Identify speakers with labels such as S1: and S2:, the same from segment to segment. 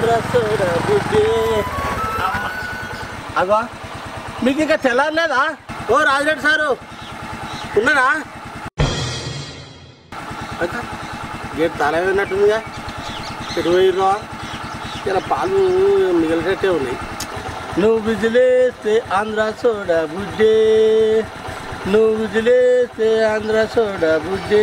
S1: Andhra soda బుద్ధి అగో మీకు ఇంకా తెల్లారలేదా ఓ రాజరెడ్డి సారు ఉన్నారా అయితే గేట్ తల ఉన్నట్టుందిగా ఎటు పోయిర్రా ఇలా పాలు మిగిలినట్టే ఉన్నాయి నువ్వు విజిలేస్తే ఆంధ్ర సోడ బుడ్డే నువ్వు విజిలేస్తే ఆంధ్ర సోడ బుడ్డే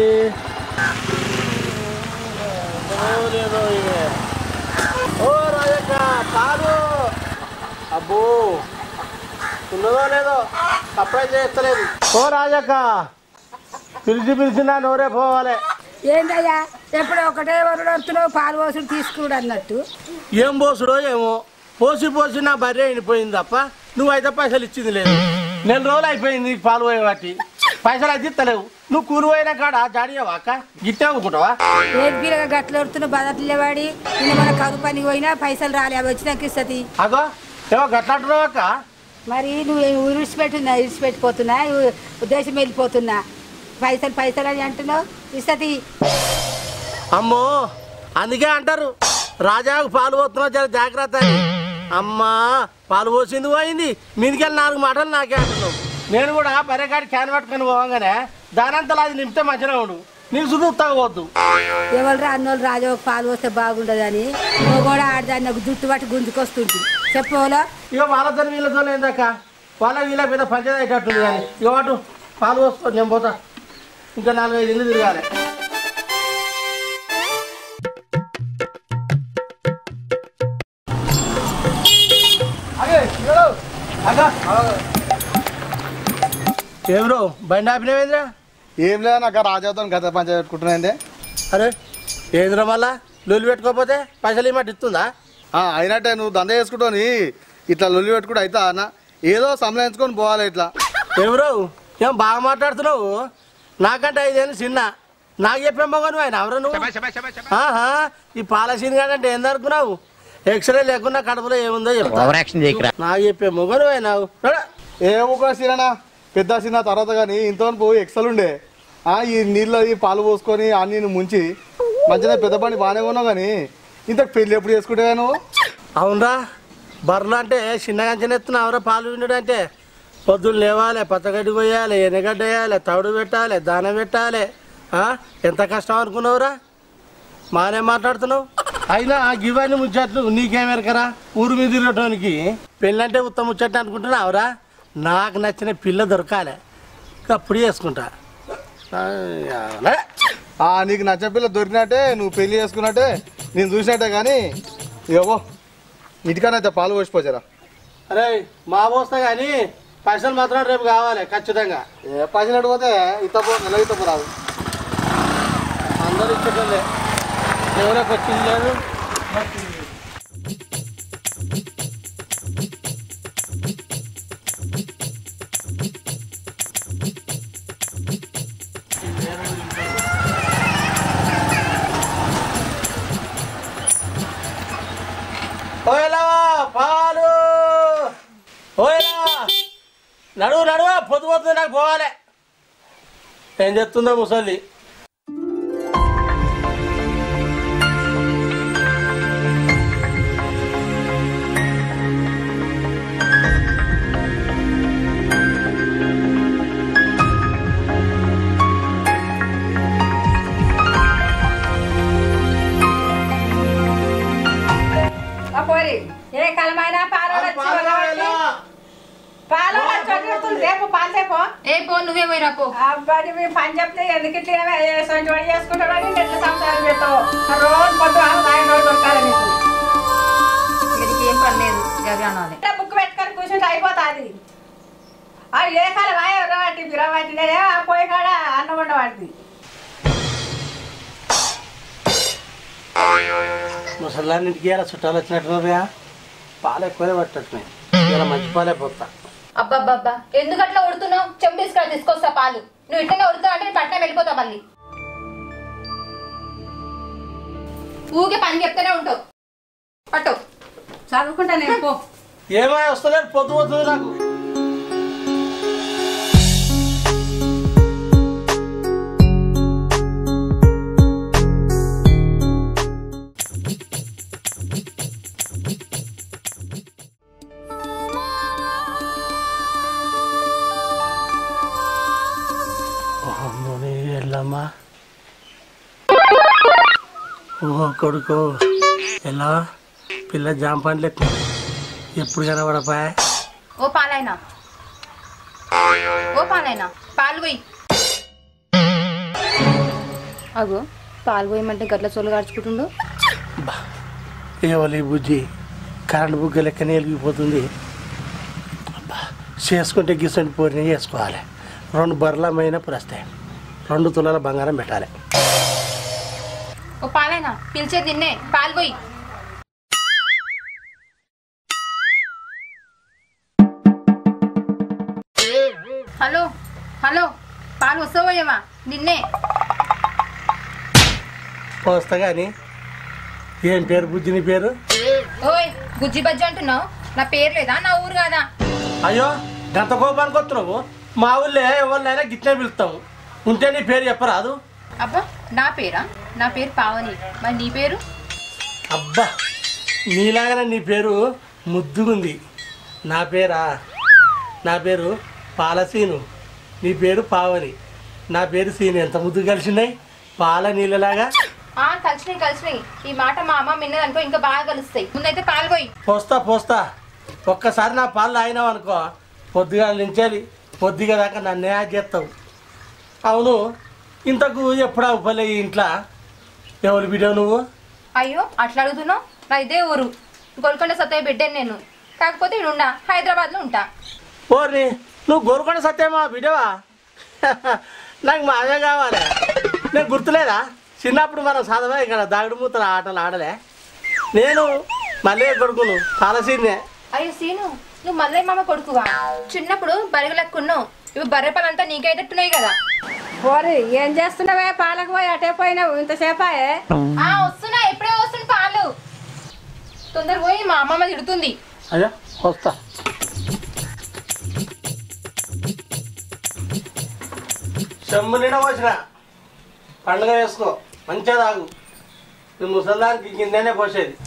S1: ఓ లేదో ఇవే. ఓ రాజక్క పాలు అబ్బో ఉన్నదో లేదో సప్లై చేస్తలేదు ఓ రాజక్క పిలిచి పిలిచి నా నోరే పోవాలి
S2: ఏంటయ్యా ఎప్పుడు ఒకటే వరుడు వస్తున్నావు పాలు పోసుడు తీసుకుడు అన్నట్టు
S1: ఏం పోసుడో ఏమో పోసి పోసి నా బర్రె అయిపోయింది తప్ప నువ్వైతే పైసలు ఇచ్చింది లేదు నెల రోజులు అయిపోయింది నీకు పాలు పోయేవాటి పైసలు అయితే ఇస్తలేవు నువ్వు కూలి పోయినా కాడ జాడియావా అక్క గిట్టే అనుకుంటావా
S2: ఏది పిల్లగా గట్ల వడుతున్న బదట్లేవాడి నిన్న మన కరువు పనికి పోయినా పైసలు రాలే అవి వచ్చినాక ఇస్తుంది
S1: అగో ఏమో గట్లంటున్నావు అక్క
S2: మరి నువ్వు విడిచిపెట్టున్నా విడిచిపెట్టిపోతున్నా ఉద్దేశం వెళ్ళిపోతున్నా పైసలు పైసలు అని అంటున్నావు ఇస్తుంది
S1: అమ్మో అందుకే అంటారు రాజాకు పాలు పోతున్నావు జర జాగ్రత్త అని అమ్మా పాలు పోసింది పోయింది మీదికెళ్ళి నాలుగు మాటలు నాకే అంటున్నావు నేను కూడా బర్రెకాడి క్యాన్ పట్టుకొని పోవంగానే దానంతలా అది నింపితే మంచిగా ఉండు నీకు సుధు తగ్గవద్దు
S2: ఎవరు అన్నోళ్ళు రాజు ఒక పాలు పోస్తే బాగుండదని నువ్వు కూడా ఆడదాన్ని నాకు జుట్టు పట్టి గుంజుకొస్తుంది చెప్పోలో
S1: ఇక వాళ్ళతో వీళ్ళతో ఏందాక వాళ్ళ వీళ్ళ మీద పంచాయతీ అయ్యేటట్టుంది కానీ ఇక వాటు పాలు పోసుకో నేను పోతా ఇంకా నాలుగైదు ఇల్లు తిరగాలి ఏమ్రో బండి ఆపినవేంద్రా
S3: ఏం లేదా నాకు రాజాతో గత పంచాయతీ పెట్టుకుంటున్నాయండి
S1: అరే ఏంద్రా మళ్ళా లొల్లి పెట్టుకోకపోతే పైసలు ఏమంటే ఇస్తుందా
S3: అయినట్టే నువ్వు దంద చేసుకుంటాని ఇట్లా లొల్లి పెట్టుకుంటూ అవుతా అన్న ఏదో సంలయించుకొని పోవాలి ఇట్లా
S1: ఎవరు ఏం బాగా మాట్లాడుతున్నావు నాకంటే ఐదేళ్ళు చిన్న నాకు చెప్పే మగను ఆయన ఎవరు నువ్వు ఆహా, ఈ పాలసీని కంటే ఏం దొరుకున్నావు ఎక్స్రే లేకుండా కడుపులో ఏముందో చెప్తా
S4: ఓవర్ యాక్షన్ చేయకురా
S1: నాకు చెప్పే మొగను అయినావు
S3: ఏమో సిరనా పెద్ద చిన్న తర్వాత కానీ ఇంతో పోయి ఎక్సల్ ఉండే ఆ, ఈ నీళ్ళు ఈ పాలు పోసుకొని ఆ నీళ్ళు ముంచి మంచిగా పెద్ద బండి బాగానే ఉన్నావు కానీ ఇంతకు పెళ్ళి ఎప్పుడు చేసుకుంటే నువ్వు
S1: అవునరా బర్రెలు అంటే చిన్నగా ఎత్తున్నావురా పాలు విండు అంటే పొద్దున్న లేవాలి పచ్చగడ్డి కొయ్యాలి ఎనగడ్డ వేయాలి తవుడు పెట్టాలి దానం పెట్టాలి ఆ? ఎంత కష్టం అనుకున్నావురా మానే మాట్లాడుతున్నావు అయినా ఆ గివన్నీ ముచ్చట్లు నీకేమెరకరా ఊరు మీద తిరగటానికి పెళ్ళంటే ఉత్తమ ముచ్చట్లు అనుకుంటున్నావురా నాకు నచ్చిన పిల్ల దొరకాలి అప్పుడు చేసుకుంటా ఆ, లే.
S3: ఆ, నీకు నచ్చ పిల్ల దొరికినట్టే నువ్వు పెళ్లి చేసుకున్నట్టే నేను చూసినట్టే కానీ ఏవో ఇంటికనైతే పాలు పోసిపోచారా
S1: అరే మా పోస్తా కానీ పైసలు మాత్రం రేపు కావాలి ఖచ్చితంగా
S3: ఏ పైసలు అడిగిపోతే ఇతపో నెల ఇతపో రాదు
S1: అందరూ ఇచ్చేటోళ్ళే ఎవరో వచ్చింది లేదు ఓయలా పాలు ఓయలా నడువు నడువు పొద్దు పోతుంది నాకు పోవాలి ఏం చెప్తుందో ముసలి
S2: పోరి ఏ కాలమైనా పాలు పాలు రేపు పాలు రేపు
S5: ఏ పో నువ్వే పోయిరా పో
S2: అబ్బాయి మీ పని చెప్తే ఎందుకు ఇట్లా సొంత పని చేసుకుంటాడని ఎట్లా సంసారం చేస్తావు రోజు పొద్దు ఆయన రోజు దొరకాలి నీకు
S5: వీడికి ఏం పని లేదు గవి అనాలి
S2: ఇట్లా బుక్ పెట్టుకొని కూర్చుంటే అయిపోతుంది అది ఏ కాలం వాటి బిరవాటినే పోయి కాడ అన్నం ఉండవాడిది
S1: ముసలాన్నింటికి ఇలా చుట్టాలు వచ్చినట్టున్నారుగా పాలు ఎక్కువనే పట్టట్టున్నాయి ఇలా మంచి పాలే పోతా
S5: అబ్బబ్బబ్బా ఎందుకు అట్లా ఉడుతున్నావు చెంబు తీసుకురా తీసుకొస్తా పాలు నువ్వు ఇట్లనే ఉడుతావు అంటే నేను పట్నం వెళ్ళిపోతా మళ్ళీ ఊకే పని చెప్తూనే ఉంటావు పట్టు
S2: చదువుకుంటా నేను పో
S1: ఏమై వస్తలేదు పొద్దు పోతుంది నాకు కొడుకు ఎలా పిల్ల జాంపని లెక్క ఎప్పుడు కనబడపా
S5: ఓ పాలైనా ఓ పాలైనా పాలు పోయి అగో పాలు పోయమంటే గట్ల చోలు కాడ్చుకుంటుండు
S1: ఏవలి బుజ్జి కరెంట్ బుగ్గ లెక్కనే వెలిగిపోతుంది అబ్బా, చేసుకుంటే గిసంటి పోరిన చేసుకోవాలి రెండు బర్రలమైన వస్తాయి రెండు తులాల బంగారం పెట్టాలి
S5: ఓ పాలైనా పిలిచే తిన్నే పాలు పోయి హలో హలో పాలు వస్తావోయేమా నిన్నే
S1: పోస్తా కానీ ఏం పేరు బుజ్జి నీ పేరు
S5: ఓయ్ గుజ్జి బజ్జి అంటున్నావు నా పేరు లేదా నా ఊరు కాదా
S1: అయ్యో గంత కోపానికి వస్తున్నావు మా ఊళ్ళో ఎవరినైనా గిట్లే పిలుస్తాము ఉంటే నీ పేరు చెప్పరాదు
S5: అబ్బా నా పేరా నా పేరు పావని మరి నీ పేరు
S1: అబ్బా నీలాగానే నీ పేరు ముద్దుగుంది నా పేరా నా పేరు పాలసీను నీ పేరు పావని నా పేరు సీను ఎంత ముద్దు కలిసినాయి పాల నీళ్ళలాగా
S5: ఆ కలిసినాయి కలిసినాయి ఈ మాట మా అమ్మ విన్నదనుకో ఇంకా బాగా కలుస్తాయి ముందైతే పాలు పోయి
S1: పోస్తా పోస్తా ఒక్కసారి నా పాలు తాగినావు అనుకో పొద్దుగా నించాలి పొద్దుగా దాకా నన్నే చేస్తావు అవును ఇంతకు ఎప్పుడు అవ్వలే ఈ ఇంట్లో ఎవరు బిడ్డ నువ్వు
S5: అయ్యో అట్లా అడుగుతున్నావు నా ఇదే ఊరు గోల్కొండ సత్తయ్య బిడ్డని నేను కాకపోతే ఇక్కడ ఉండా హైదరాబాద్లో ఉంటా
S1: ఓర్ని నువ్వు గోరుకొండ సత్యమా బిడ్డవా నాకు మావే కావాలి నేను గుర్తులేదా చిన్నప్పుడు మనం చదవా ఇక్కడ దాగుడు మూతల ఆటలు ఆడలే నేను మళ్ళీ కొడుకును పాలసీనే
S5: అయ్యో సీను నువ్వు మల్లయ్య మామ కొడుకువా చిన్నప్పుడు బరిగలెక్కున్నావు ఇవి బర్రెపాలంతా నీకైతట్టున్నాయి కదా
S2: పోరి ఏం చేస్తున్నావే పాలకు పోయి అటే పోయినావు ఇంతసేపాయే
S5: ఆ వస్తున్నా ఎప్పుడే వస్తుంది పాలు తొందర పోయి మా అమ్మమ్మ తిడుతుంది
S1: అయ్యా వస్తా చెమ్ము నిండా పోసిన పండుగ వేసుకో మంచిగా తాగు ఈ ముసల్దానికి కిందనే పోసేది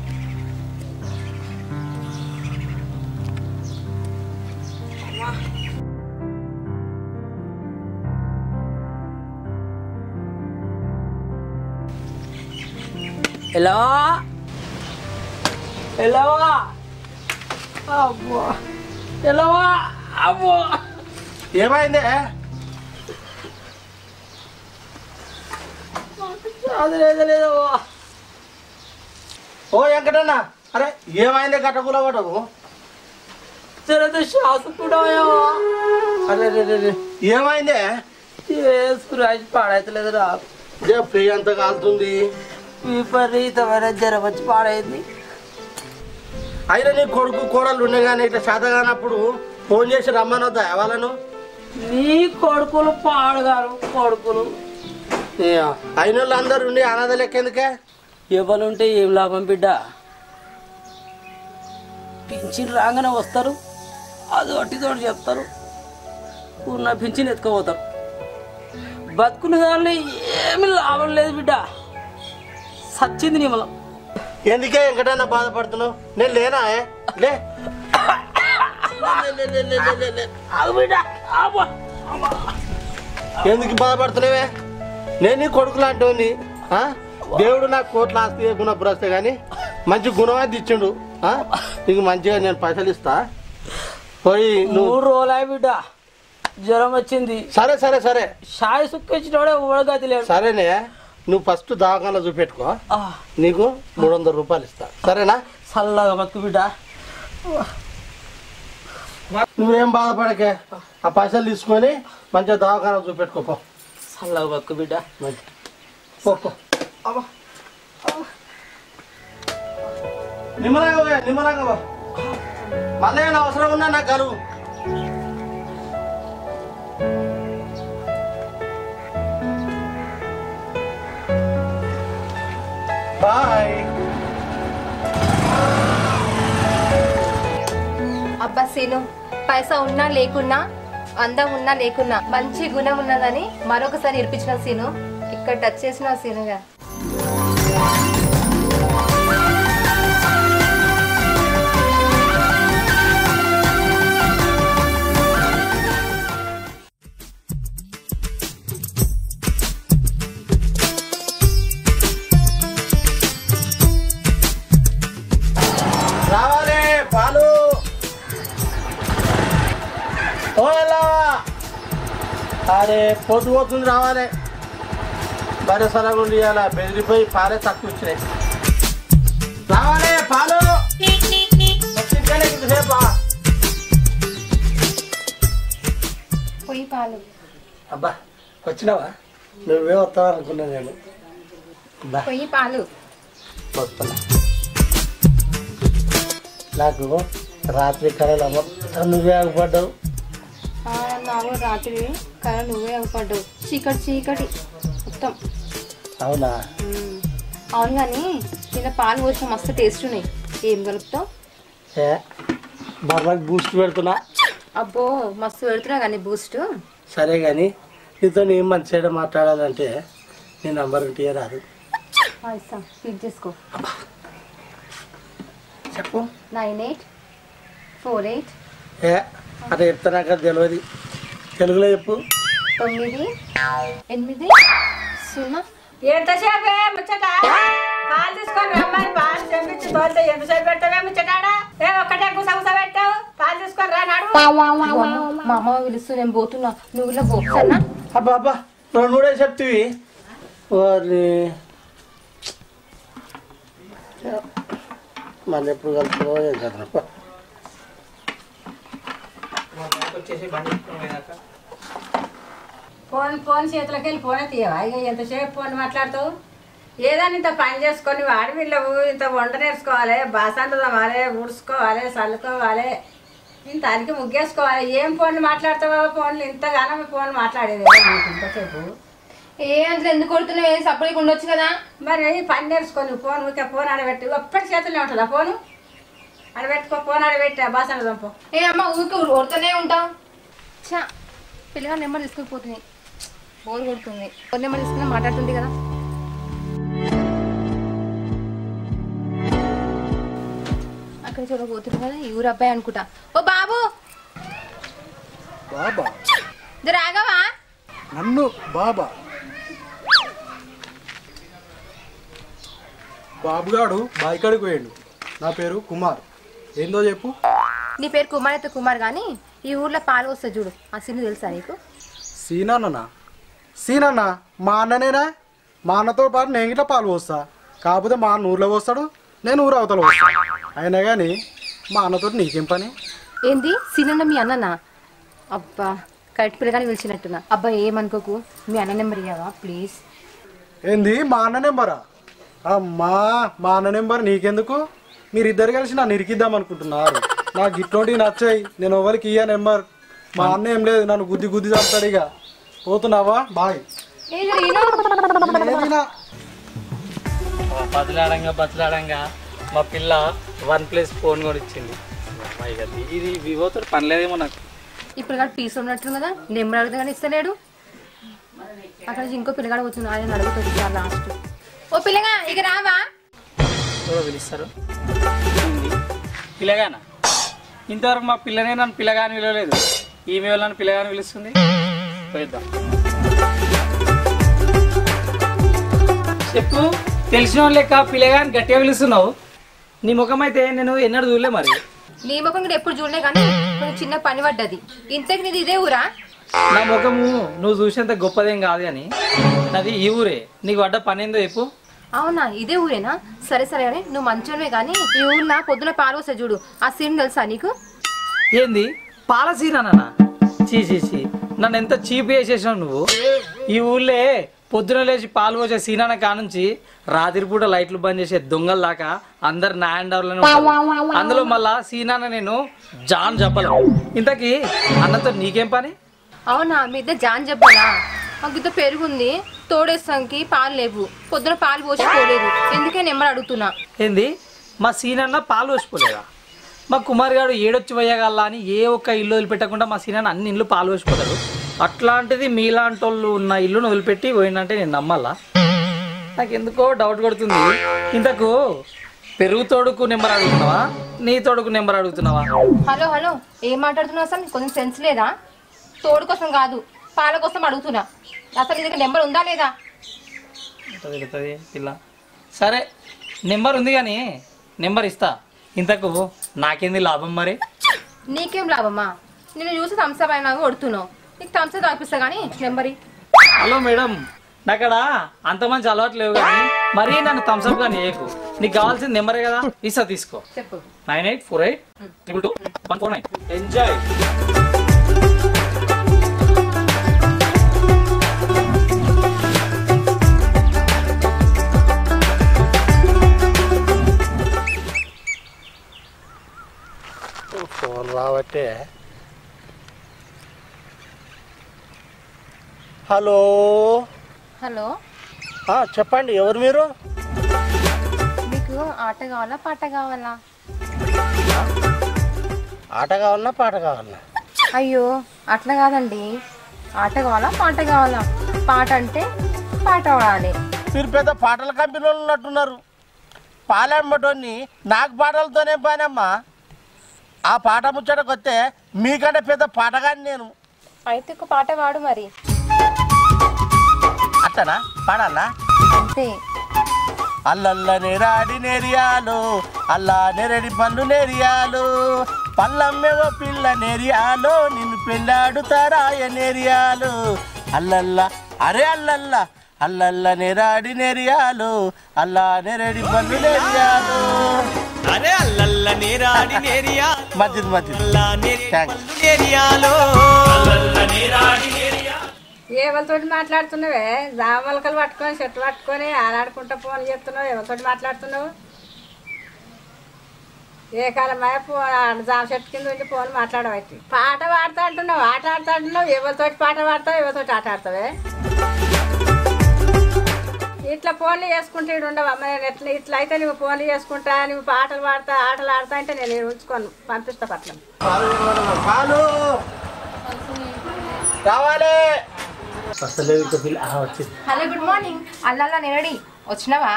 S4: ఎలా ఎలావా అబ్బో ఎలావా అబ్బో
S1: ఏమైంది
S4: అది లేదు లేదు
S1: ఓ వెంకటన్న అరే ఏమైంది గట్టకుల పడవు
S4: జరద శ్వాస కూడా
S1: అరే రే, రే, రే. ఏమైంది
S4: వేసుకురాజు పాడైతలేదు రా
S1: ఇదే ప్రియ అంత కాలుతుంది
S4: విపరీతమైన జ్వరం వచ్చి పాడైంది
S1: అయినా నీ కొడుకు కోడలు ఉండే కానీ ఇట్లా చేత కానప్పుడు ఫోన్ చేసి రమ్మనొద్దా వాళ్ళను
S4: నీ కొడుకులు పాడుగారు కొడుకులు
S1: అయిన వాళ్ళు అందరు ఉండి అనాథ లెక్క ఎందుకే
S4: ఎవరుంటే ఏం లాభం బిడ్డ పింఛన్ రాగానే వస్తారు అది ఒట్టితోటి చెప్తారు ఉన్న పింఛన్ ఎత్తుకుపోతారు బతుకున్న దానిలో ఏమి లాభం లేదు బిడ్డ సచ్చింది నిమలం
S1: ఎందుకే వెంకటన్న బాధపడుతున్నావు నేను లేనా ఏ? లే లే, లే, లే, లే, లే, లే.
S4: ఆగు బిడ్డ ఆగు.
S1: ఎందుకు బాధపడుతున్నావే నేను నీ కొడుకు లాంటి దేవుడు నాకు కోట్ల ఆస్తి గుణపురం వస్తే కానీ మంచి గుణం అయితే ఇచ్చిండు ఆ? నీకు మంచిగా నేను పైసలు ఇస్తా పోయి నువ్వు
S4: మూడు రోజులు బిడ్డ జ్వరం వచ్చింది
S1: సరే సరే సరే
S4: షాయి సుక్కిచ్చినోడే ఊడగతి లేడు
S1: సరేనే నువ్వు ఫస్ట్ దవాఖానలో చూపెట్టుకో
S4: ఆ,
S1: నీకు మూడు వందల రూపాయలు ఇస్తా సరేనా
S4: చల్లగా బతుకు బిడ్డ
S1: నువ్వేం బాధపడకే ఆ పైసలు తీసుకొని మంచిగా దవాఖాన చూపెట్టుకోపో
S4: చల్లగా బతుకు బిడ్డ
S1: మంచి పో, పో. నిమ్మలంగా పోయా నిమ్మలంగా పో. మళ్ళీ ఏమైనా అవసరం ఉన్నా నాకు కలువు బాయ్
S5: అబ్బా సీను పైసా ఉన్నా లేకున్నా అందం ఉన్నా లేకున్నా మంచి గుణం ఉన్నదని మరొకసారి ఇరిపించిన సీను ఇక్కడ టచ్ చేసిన సీనుగా
S1: అరే పొద్దు పోతుంది రావాలి బరే సరగా ఉండి ఇవాళ బెదిరిపోయి పాలే తక్కువ వచ్చినాయి రావాలి పాలు వచ్చిందనే ఇంతసేపా
S5: పొయ్యి పాలు
S1: అబ్బా వచ్చినావా నువ్వే వస్తావు అనుకున్నా నేను బా
S5: పొయ్యి పాలు
S1: వస్తున్నా నాకు రాత్రి కళలో మొత్తం నువ్వే ఆగిపడ్డావు
S5: ఆ, నావు రాత్రి కళ నువ్వే అవ్వపడ్డావు చీకటి చీకటి మొత్తం
S1: అవునా
S5: మ్మ్. అవును కానీ నిన్న పాలు పోసిన మస్తు టేస్ట్ ఉన్నాయి ఏం కలుపుతావు
S1: ఏ బర్రకు బూస్ట్ పెడుతున్నా
S5: అబ్బో మస్తు పెడుతున్నా కానీ బూస్ట్
S1: సరే కానీ నీతో నేను మంచిగా మాట్లాడాలంటే నీ నంబర్ ఉంటే రాదు
S5: ఇస్తాం ఫీడ్ చేసుకో
S1: చెప్పు
S5: నైన్ ఎయిట్ ఫోర్ ఎయిట్
S1: ఏ అట్లా చెప్తా నాకు అది తెలియదు తెలుగులో చెప్పు
S5: తొమ్మిది ఎనిమిది సున్నా
S2: ఎంతసేపే ముచ్చట పాలు తీసుకొని రమ్మని పాలు చెప్పించి తోలితే ఎంతసేపు పెట్టవే ముచ్చటాడా ఏ ఒక్కటే గుస గుస పెట్టావు పాలు తీసుకొని రా నాడు
S5: మా అమ్మ పిలుస్తూ నేను పోతున్నా నువ్వు ఇలా పో సరేనా
S1: అబ్బా అబ్బా రెండు కూడా చెప్తివి వారిని మళ్ళీ ఎప్పుడు కలుపుకో ఏం కదా
S4: వచ్చేసి బండి తీసుకొని పోయేదాకా.
S2: ఫోన్ ఫోన్ చేతిలోకి వెళ్ళి ఫోన్ తీయవా ఇక ఎంతసేపు ఫోన్ మాట్లాడుతావు ఏదైనా ఇంత పని చేసుకొని వాడి వీళ్ళవు ఇంత వంట నేర్చుకోవాలి బాసంట తవ్వాలి ఊడ్చుకోవాలి చల్లుకోవాలి ఇంత అనికి ముగ్గేసుకోవాలి ఏం ఫోన్ మాట్లాడతావో ఫోన్లు ఇంతగానో ఫోన్ మాట్లాడేది నీకు ఇంతసేపు
S5: ఏ అందులో ఎందుకు కొడుతున్నావు ఏం సపరేట్ ఉండొచ్చు కదా
S2: మరి పని నేర్చుకొని ఫోన్ ఊరికే ఫోన్ ఆడబెట్టి ఒప్పటి చేతుల్లో ఉంటుందా ఫోను ఆడబెట్టుకో ఫోన్ ఆడబెట్టి బాసంట దంపు
S5: ఏ అమ్మ ఊరికి ఓడుతూనే ఉంటావు చా పిల్లగా నెంబర్ తీసుకుపోతున్నాయి బోర్ కొడుతుంది ఫోన్ నెంబర్ తీసుకుని మాట్లాడుతుంది కదా అక్కడ చూడబోతుంది కదా ఈ ఊరు అబ్బాయి అనుకుంటా ఓ బాబు
S3: బాబా
S5: ఇది రాగవా
S3: నన్ను బాబా బాబుగాడు బాయికాడికి పోయాడు నా పేరు కుమార్ ఏందో చెప్పు
S5: నీ పేరు కుమార్ అయితే కుమార్ కానీ ఈ ఊర్లో పాలు వస్తుంది చూడు ఆ సిన్ను తెలుసా నీకు
S3: సీనన్న సీనన్న మా అన్ననేనా మా అన్నతో పాటు నేను ఇట్లా పాలు పోస్తా కాకపోతే మా అన్న ఊర్లో పోస్తాడు నేను ఊరు అవతల పోస్తా అయినా కానీ మా అన్నతో నీకేం పని
S5: ఏంది సినన్న మీ అన్ననా అబ్బా కరెక్ట్ పిల్లగాని పిలిచినట్టున్నా అబ్బా ఏమనుకోకు మీ అన్న నెంబర్ ఇవ్వవా ప్లీజ్
S3: ఏంది మా అన్న నెంబరా అమ్మా మా అన్న నెంబర్ నీకెందుకు మీరిద్దరు కలిసి నన్ను ఇరికిద్దాం అనుకుంటున్నారు నాకు ఇట్లాంటివి నచ్చాయి నేను ఎవరికి ఇయ్య నెంబర్ మా అన్న ఏం లేదు నన్ను గుద్ది గుద్ది చంపుతాడు ఇక పోతున్నావా బాయ్ ఏదినా
S4: బతిలాడంగా బతిలాడంగా మా పిల్ల వన్ ప్లస్ ఫోన్ కూడా ఇచ్చింది అమ్మాయి కదా ఇది వివోతో పని లేదేమో నాకు
S5: ఇప్పుడు కాదు పీస్ ఉన్నట్టు కదా నెంబర్ అడిగితే కానీ ఇస్తలేడు అక్కడ నుంచి ఇంకో పిల్లగాడు పోతుంది ఆయన అడుగుతుంది లాస్ట్ ఓ పిల్లగా ఇక రావా
S4: ఎవరో పిలుస్తారు పిల్లగానా ఇంతవరకు మా పిల్లనే నన్ను పిల్లగాని పిలవలేదు ఈమె నన్ను పిల్లగాని పిలుస్తుంది పోయిద్దాం చెప్పు తెలిసిన వాళ్ళు లెక్క పిల్లగాని గట్టిగా పిలుస్తున్నావు నీ ముఖం అయితే నేను ఎన్నడూ చూడలే మరి
S5: నీ ముఖం కూడా ఎప్పుడు చూడలే కానీ కొంచెం చిన్న పని పడ్డది ఇంతకు నీది ఇదే ఊరా
S4: నా ముఖము నువ్వు చూసేంత గొప్పదేం కాదు కానీ నాది ఈ ఊరే నీకు పడ్డ పని ఏందో చెప్పు
S5: అవునా ఇదే ఊరేనా సరే సరే కానీ నువ్వు మంచోనే కానీ ఈ ఊర్లో పొద్దున పాలు వస్తాయి చూడు ఆ సీన్ తెలుసా నీకు
S4: ఏంది పాలసీనా చీ చీ చీ నన్ను ఎంత చీప్ చేసేసావు నువ్వు ఈ ఊళ్ళే పొద్దున లేచి పాలు పోసే సీనాన కానుంచి రాత్రిపూట లైట్లు బంద్ చేసే దొంగల దాకా అందరు నా హ్యాండ్ ఓవర్లోనే ఉంటారు. అందులో మళ్ళా సీనాన నేను జాన్ చెప్పలేం ఇంతకీ అన్నతో నీకేం పని
S5: అవునా మీ ఇద్దరు జాన్ చెప్పాలా మాకు ఇద్దరు పెరుగుంది తోడేస్తానికి పాలు లేవు పొద్దున పాలు పోసుకోలేదు ఎందుకే నెంబర్ అడుగుతున్నా
S4: ఏంది మా సీనన్న పాలు పోసిపోలేదా మా కుమార్ గారు ఏడొచ్చి పోయగల అని ఏ ఒక్క ఇల్లు వదిలిపెట్టకుండా మా సీనన్న అన్ని ఇల్లు పాలు పోసిపోతాడు అట్లాంటిది మీలాంటి వాళ్ళు ఉన్న ఇల్లును వదిలిపెట్టి పోయిందంటే నేను నమ్మాలా నాకు ఎందుకో డౌట్ కొడుతుంది ఇంతకు పెరుగు తోడుకు నెంబర్ అడుగుతున్నావా నీ తోడుకు నెంబర్ అడుగుతున్నావా
S5: హలో హలో ఏం మాట్లాడుతున్నావు అసలు కొంచెం సెన్స్ లేదా తోడు కోసం కాదు పాల కోసం అడుగుతున్నా అసలు నీ దగ్గర నెంబర్ ఉందా లేదా
S4: ఎంత తెలుస్తుంది పిల్ల సరే నెంబర్ ఉంది కానీ నెంబర్ ఇస్తా ఇంతకు నాకేంది లాభం మరి
S5: నీకేం లాభమా నిన్ను చూసి సంసారాయణ కొడుతున్నావు నీకు థమ్స్ తాగిపిస్తా కానీ నెంబరి
S4: హలో మేడం నాకడ అంత మంచి అలవాటు లేవు కానీ మరీ నన్ను థమ్స్అప్ కానీ వేయకు నీకు కావాల్సిన నెంబరే కదా ఇస్తా తీసుకో
S5: చెప్పు
S4: nine eight four eight triple two one four nine enjoy
S1: phone రాబట్టే హలో
S5: హలో
S1: ఆ, చెప్పండి ఎవరు మీరు
S5: మీకు ఆట కావాలా పాట కావాలా
S1: ఆట కావాలన్నా పాట కావాలన్నా
S5: అయ్యో అట్లా కాదండి ఆట కావాలా పాట కావాలా పాట అంటే పాట పాడాలి
S1: మీరు పెద్ద పాటల కంపెనీ వాళ్ళు ఉన్నట్టున్నారు పాలెమ్మటోని నాకు పాటలతోనే పనమ్మా ఆ పాట ముచ్చటకు వస్తే మీకంటే పెద్ద పాటగాని నేను
S5: అయితే ఒక పాట పాడు మరి
S1: అట్టనా పాడాలా
S5: అంతే
S1: అల్లల్ల నెరాడి నెరియాలు అల్లా నెరడి పళ్ళు నెరియాలు పల్లమ్మెవ పిల్ల నెరియాలు నిన్ను పెళ్ళాడుతారాయ నెరియాలు అల్లల్ల అరే అల్లల్ల అల్లల్ల నెరాడి నెరియాలు అల్లా నెరడి పళ్ళు నెరియాలు
S6: అరే అల్లల్ల నేరాడి నేరియా
S1: మధ్యది మధ్యది
S6: అల్లా నేరే
S1: థ్యాంక్స్
S6: పళ్ళు నేరియాలో
S2: ఎవరితోటి మాట్లాడుతున్నావే జామలకలు పట్టుకొని చెట్టు పట్టుకొని ఆలాడుకుంటా ఫోన్ చేస్తున్నావు ఎవరితోటి మాట్లాడుతున్నావు ఏ కాలం జామ చెట్టు కింద ఉండి ఫోన్ మాట్లాడబట్టి పాట పాడుతా అంటున్నావు ఆట ఆడుతా అంటున్నావు ఎవరితోటి పాట పాడతావు ఎవరితోటి ఆట ఆడతావే ఇట్లా ఫోన్లు చేసుకుంటే ఇటు ఉండవు అమ్మ నేను ఎట్లా ఇట్లా అయితే నువ్వు ఫోన్లు చేసుకుంటా నువ్వు పాటలు పాడతా ఆటలు ఆడతా అంటే నేను ఈడ ఉంచుకోను పంపిస్తా పట్ల
S1: పాలు కావాలి అసలు ఇంకా పిల్ల ఆ, వచ్చింది
S5: హలో గుడ్ మార్నింగ్ అల్లల్లా నేరడి వచ్చినావా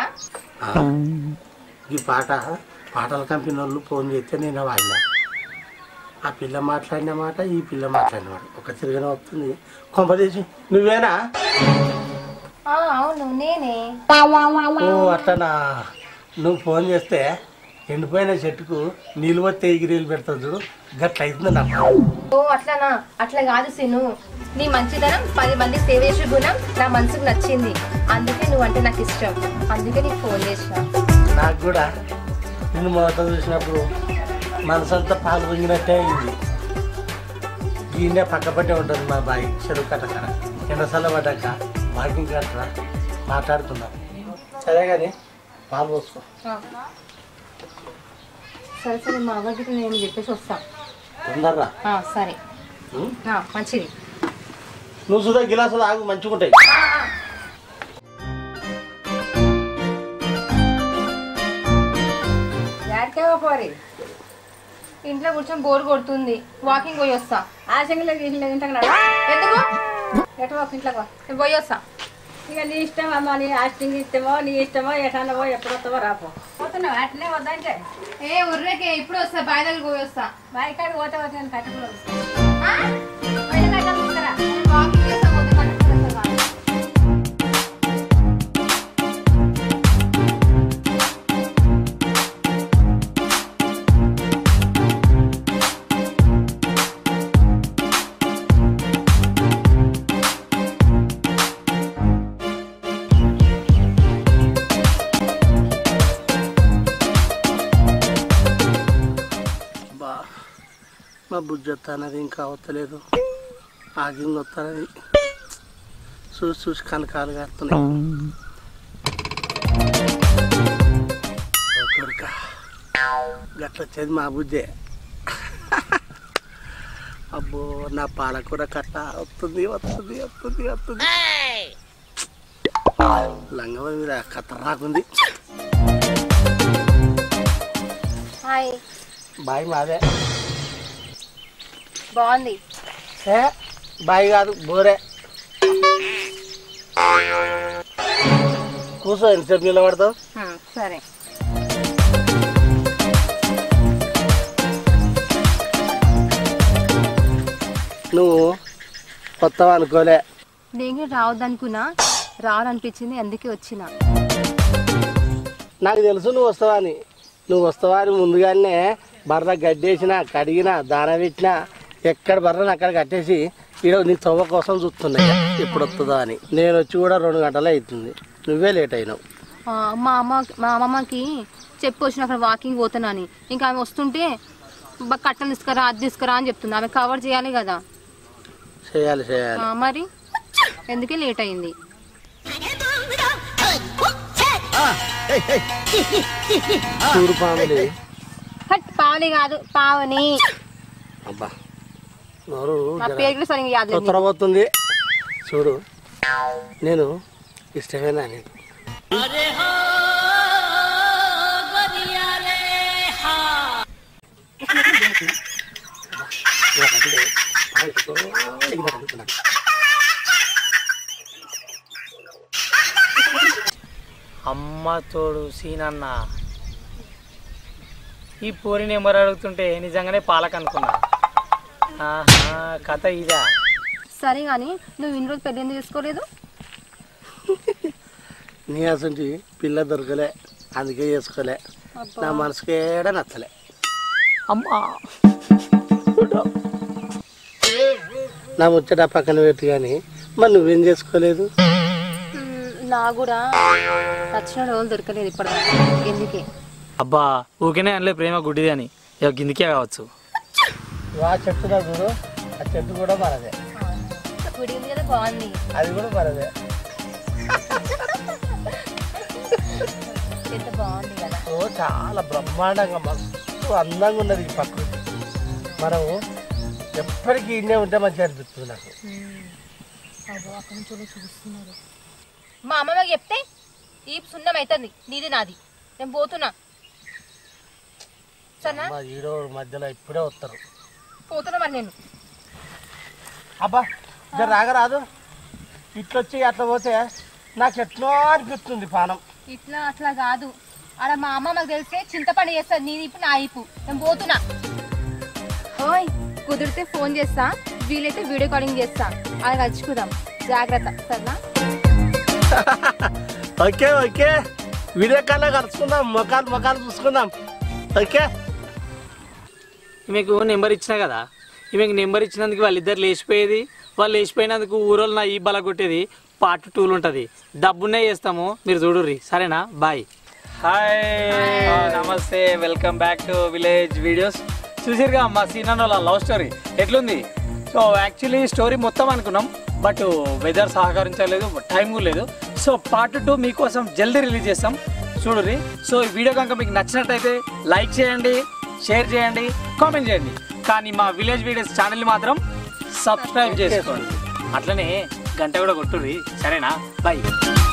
S1: ఈ పాట పాటల కంపెనీ వాళ్ళు ఫోన్ చేస్తే నేను వాడినా ఆ పిల్ల మాట్లాడిన మాట ఈ పిల్ల మాట్లాడిన మాట ఒక తిరిగిన వస్తుంది కొంపదీసి నువ్వేనా
S5: ఆ, అవును నేనే
S1: ఓ అట్టనా నువ్వు ఫోన్ చేస్తే ఎండిపోయిన చెట్టుకు నీళ్ళు వస్తే ఎగిరీలు పెడతావు చూడు గట్ల అవుతుంది నాకు
S5: ఓ అట్లానా అట్లా కాదు సిను నీ మంచితనం పది మంది సేవ చేసే గుణం నా మనసుకు నచ్చింది అందుకే నువ్వు అంటే నాకు ఇష్టం అందుకే నీకు ఫోన్ చేసిన
S1: నాకు కూడా నిన్ను మొదట చూసినప్పుడు మనసంతా పాలు పొంగినట్టే అయింది ఈయనే పక్కపట్టే ఉంటుంది మా బాయి చెరువు కట్ట కాడ ఎండసల్ల పడ్డాక వాకింగ్ కట్టరా మాట్లాడుకుందాం సరే కానీ పాలు పోసుకో
S5: ఆ. సరే సరే మా అవ్వకి నేను చెప్పేసి వస్తా
S1: తొందరరా
S5: ఆ, సరే
S1: ఉం?
S5: ఆ, మంచిది
S1: నువ్వు సుధా గిలాసులు ఆగు మంచిగుంటాయి
S2: యాడికేవో పోరి
S5: ఇంట్లో కూర్చొని బోర్ కొడుతుంది వాకింగ్ పోయి వస్తా
S2: ఆ సింగిల్ గీసింగ్ ఇంట్లో
S5: ఎందుకు
S2: ఎటు పో ఇంట్లోకి పో.
S5: నేను పోయి వస్తా
S2: ఇక నీ ఇష్టం అమ్మ నీ ఆస్టింగ్ ఇష్టమో నీ ఇష్టమో ఎటన్నవో ఎప్పుడు వస్తావో రాపో పోతున్నావు అట్లే వద్దంటే
S5: ఏ ఉర్రకే ఇప్పుడు వస్తా బాయ్ దగ్గర పోయి వస్తా
S2: బాయికాడికి పోతే పోతే నేను కట్టుకుని వస్తాను
S5: ఆ?
S2: బయట కట్టుకుంటారా
S5: నేను వాకింగ్ చేస్తా పోతే కట్టుకుని వస్తా కాదు.
S1: బా మా బుజ్జి వస్తానది ఇంకా అవతలేదు ఆగింగ్ వస్తానది చూసి చూసి కనకాలు కాస్తున్నాయి ఓ కొడుకా గట్ల వచ్చేది మా బుజ్జే అబ్బో నా పాలకూర కట్ట వస్తుంది వస్తుంది వస్తుంది వస్తుంది లంగవ మీద కట్ట రాకుంది
S5: హాయ్
S1: బాయ్ మాదే
S5: బాగుంది
S1: ఏ బాయ్ కాదు బోరే కూర్చో ఎంతసేపు నిలబడతావు
S5: హ్మ్, సరే
S1: నువ్వు కొత్తగా అనుకోలే
S5: నేను కూడా రావద్దనుకున్నా రావాలనిపించింది అందుకే వచ్చిన
S1: నాకు తెలుసు నువ్వు వస్తావా అని నువ్వు వస్తావా అని ముందుగానే బర్ర గడ్డేసిన కడిగిన దాన పెట్టిన ఎక్కడ బర్రని అక్కడ కట్టేసి ఈడ నీ తవ్వ కోసం చూస్తున్నా ఇక. ఎప్పుడు వస్తుందా అని నేను వచ్చి కూడా రెండు గంటలే అవుతుంది నువ్వే లేట్ అయినావు
S5: ఆ, మా అమ్మ మా అమ్మమ్మకి చెప్పి వచ్చిన అక్కడ వాకింగ్ పోతున్నాను ఇంకా ఆమె వస్తుంటే బా కట్టలు తీసుకురా అది తీసుకురా అని చెప్తుంది ఆమె కవర్ చేయాలి కదా
S1: చేయాలి చేయాలి
S5: ఆ, మరి ఎందుకే లేట్ అయింది
S1: చూడు పాములు
S5: హట్, పావని కాదు పావని
S1: అబ్బా నోరు
S5: నా పేరు కూడా సరిగ్గా యాద్ లేదు
S1: తొత్తరబోతుంది చూడు నేను ఇష్టమేనా నీకు
S4: అమ్మ తోడు సీనన్న ఈ పోరి నెంబర్ అడుగుతుంటే నిజంగానే పాలక అనుకున్నా ఆహా కథ ఇదా
S5: సరే కానీ నువ్వు ఇన్ని రోజు పెళ్లి ఎందుకు చేసుకోలేదు
S1: నీ అసంటి పిల్ల దొరకలే అందుకే చేసుకోలే నా మనసుకి ఏడ నచ్చలే
S4: అమ్మా
S1: నా ముచ్చట పక్కన పెట్టి కానీ మరి నువ్వేం చేసుకోలేదు
S5: మ్మ్, నా కూడా నచ్చిన రోజులు దొరకలేదు ఇప్పటిదాకా ఎందుకే
S4: అబ్బా ఊకేనే అనలే ప్రేమ గుడ్డిది అని ఇక గిందికే కావచ్చు
S1: ఆ చెట్టు నా చూడు ఆ చెట్టు కూడా మనదే
S5: గుడి ఉంది కదా బాగుంది
S1: అది కూడా మనదే
S5: ఎంత బాగుంది కదా
S1: ఓ చాలా బ్రహ్మాండంగా మస్తు అందంగా ఉన్నది ఈ ప్రకృతి మనము ఎప్పటికీ ఇండే ఉంటే మంచిగా అనిపిస్తుంది నాకు
S5: మా అమ్మమ్మకి చెప్తే ఈ సున్నం అవుతుంది నీది నాది నేను పోతున్నా సరేనా
S1: మా ఈడో మధ్యలో ఇప్పుడే వస్తారు
S5: పోతున్నా మరి నేను
S1: అబ్బా జర రాగరాదు ఇట్లొచ్చి అట్లా పోతే నాకు ఎట్లా అనిపిస్తుంది పానం
S5: ఇట్లా అట్లా కాదు అలా మా అమ్మ మాకు తెలిస్తే చింతపండు చేస్తుంది నీది ఇప్పుడు నా ఇప్పు నేను పోతున్నా ఓయ్ కుదిరితే ఫోన్ చేస్తా వీలైతే వీడియో కాలింగ్ చేస్తా అది కలుసుకుందాం జాగ్రత్త సరేనా
S1: ఓకే ఓకే వీడియో కాల్లో కలుసుకుందాం మొఖాలు మొఖాలు చూసుకుందాం ఓకే
S4: ఈమెకు నెంబర్ ఇచ్చినా కదా ఈమెకు నెంబర్ ఇచ్చినందుకు వాళ్ళిద్దరు లేచిపోయేది వాళ్ళు లేచిపోయినందుకు ఊరోళ్ళు నా ఈ బల కొట్టేది పార్ట్ టూలు ఉంటుంది డబ్బునే చేస్తాము మీరు చూడుర్రి సరేనా బాయ్ హాయ్ నమస్తే welcome back to village videos చూసిరుగా మా సీనన్ వాళ్ళ లవ్ స్టోరీ ఎట్లుంది సో యాక్చువల్లీ స్టోరీ మొత్తం అనుకున్నాం బట్ వెదర్ సహకరించలేదు టైం కూడా లేదు సో పార్ట్ టూ మీకోసం జల్దీ రిలీజ్ చేస్తాం చూడుర్రి సో ఈ వీడియో కనుక మీకు నచ్చినట్టయితే లైక్ చేయండి షేర్ చేయండి కామెంట్ చేయండి కానీ మా విలేజ్ వీడియోస్ ఛానల్ని మాత్రం సబ్స్క్రైబ్ చేసుకోండి అట్లనే గంట కూడా కొట్టుర్రి సరేనా బాయ్